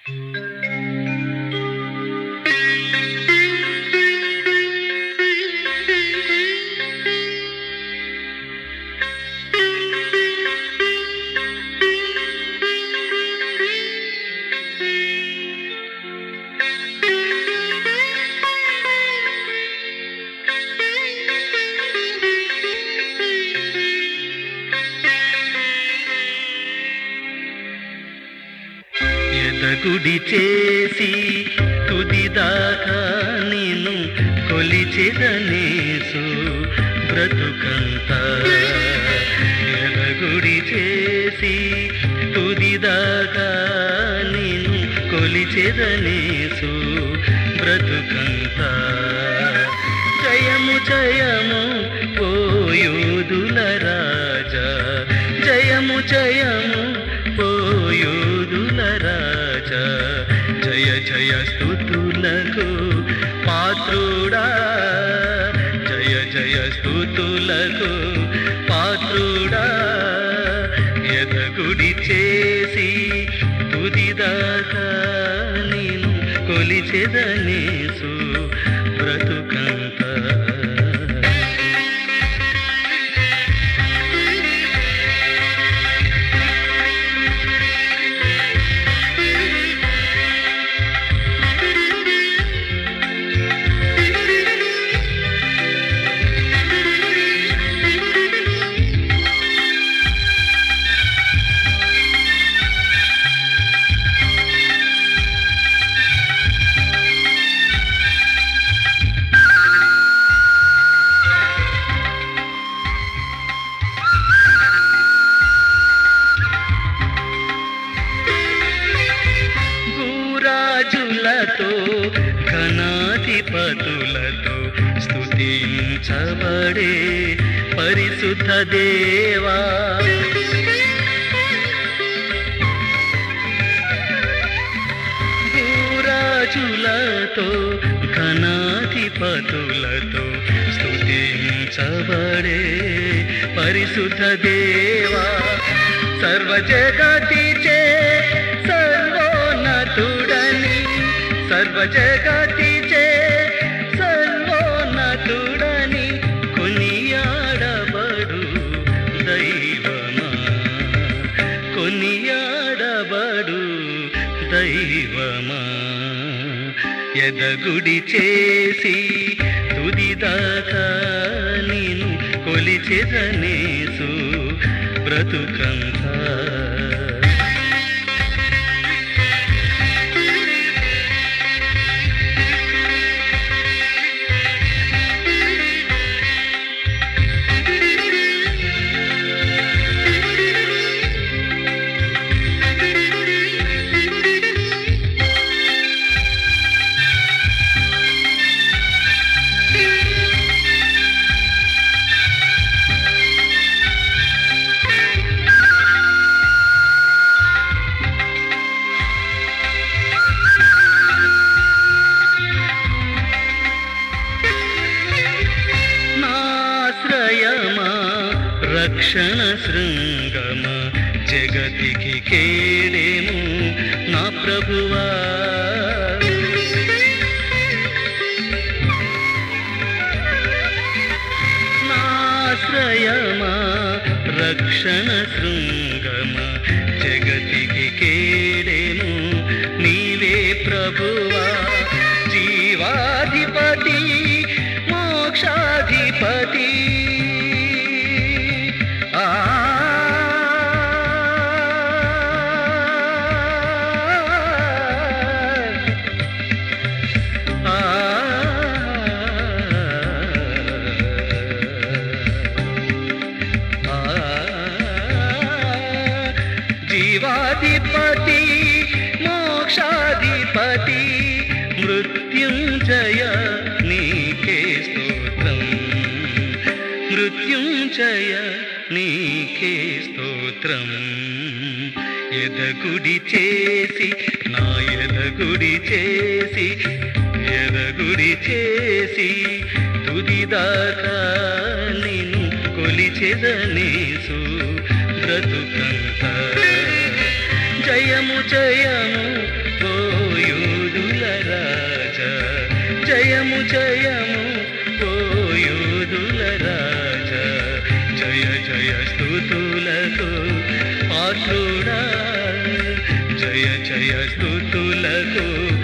ఎదగుడి చేసి తుదిదాకా నేను కొలిచెదనేసు బ్రతుకంత ఎదగుడి చేసి తుదిదాకా నేను కొలిచెదనేసు బ్రతుకంత జయము జయము ఓ యోధుల రాజా జయము జయము ఓ యోధుల రాజా జయ జయ స్థుతులకు పాత్రుడా జయ జయ స్థుతులకు పాత్రుడా ఎదగుడి చేసి తుదిదాకా నేను కొలిచెదనేసు బ్రతుకంతా భూరాజులతో ఘనాధిపతులతో స్తుతించబడే పరిశుద్ధ దేవా భూరాజులతో ఘనాధిపతులతో స్తుతించబడే పరిశుద్ధ దేవా సర్వ జగతిచే సర్వోన్నతుడని సర్వ జగతిచే సర్వోన్నతుడని కొనియాడబడు దైవమా కొనియాడబడు దైవమా ఎదగుడి చేసి తుదిదాకా నేను కొలిచెదనేసు బ్రతుకంతా నాశ్రయమా రక్షణ శృంగమా జగతికి కేడేము నా ప్రభువా నాశ్రయమా రక్షణ శృంగమా జగతికి కేడేము నీవే ప్రభువా జీవాధిపతి మోక్షాధిపతి ఆ జీవాధిపతి మోక్షాధిపతి మృత్యుంజయ నీకే స్తోత్రం మృత్యుంజయ నీకే స్తోత్రం ఎదగుడి చేసి నా ఎదగుడి చేసి ఎదగుడి చేసి తుదిదాకా నిన్ను కొలిచెదనేసు బ్రతుకంత జయము జయము ఓ పాత్రుడా జయ జయ స్థుతులకు